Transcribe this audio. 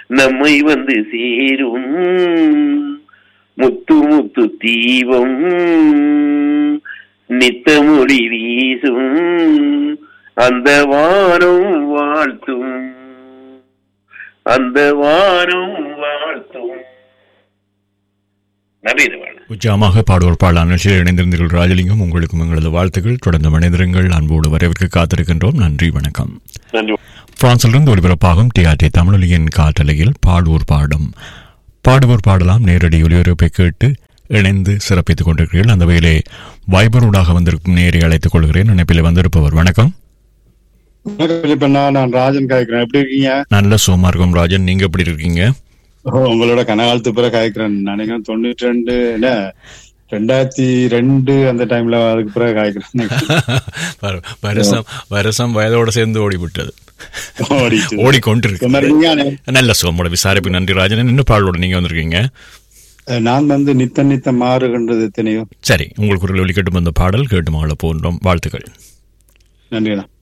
நம்மை வந்து சேரும் முத்து முத்து தீபம் நித்தமொழி வீசும் அந்த வானம் வாழ்த்தும் அந்த வானம் வாழ்த்தும் நவீனமான உற்சாகமாக பாடுவோர் பாடலாம் நிகழ்ச்சியில் இணைந்திருந்தீர்கள் ராஜலிங்கம் உங்களுக்கும் எங்களது வாழ்த்துக்கள் தொடர்ந்து மனிதர்கள் அன்போடு வரவேற்க காத்திருக்கின்றோம் நன்றி வணக்கம் நன்றி பிரான்சிலிருந்து ஒலிபரப்பாகும் டிஆர்டி தமிழொலியின் காற்றலையில் பாடுவோர் பாடும் பாடுவோர் பாடலாம் நேரடி ஒலிபரப்பை கேட்டு இணைந்து சிறப்பித்துக் கொண்டிருக்கிறீர்கள் அந்த வகையிலே வைபரோடாக வந்திருக்கும் நேரை அழைத்துக் கொள்கிறேன் நினைப்பில் வந்திருப்பவர் வணக்கம் வணக்கம் பிலிப்பண்ணா நான் ராஜன் காய்க்கிறேன் எப்படி இருக்கீங்க நல்ல சோமார்க்கம் ராஜன் நீங்க எப்படி இருக்கீங்க ஓ, உங்களோட கனகாலத்து பிறகு காய்க்கிறேன் நினைக்கிறேன் தொண்ணூற்றி ரெண்டு என்ன ரெண்டாயிரத்தி ரெண்டு அந்த டைம்ல அதுக்கு பிறகு காய்க்கிறேன் வர- வருஷம் வருஷம் வயதோட சேர்ந்து ஓடிவிட்டது ஓடிச்சு. ஓடிக்கொண்டிருக்கு சொன்ன இருக்கீங்க? நல்ல சுகமோட விசாரிப்பு நன்றி ராஜன் என்ன பாடலோட நீங்க வந்திருக்கீங்க நான் வந்து நித்த நித்த மாறுகின்றது எத்தனையோ சரி உங்களுக்கு ஒரு ஒலிக்கட்டும் அந்த பாடல் கேட்டு மகள போன்றோம் வாழ்த்துக்கள் நன்றிண்ணா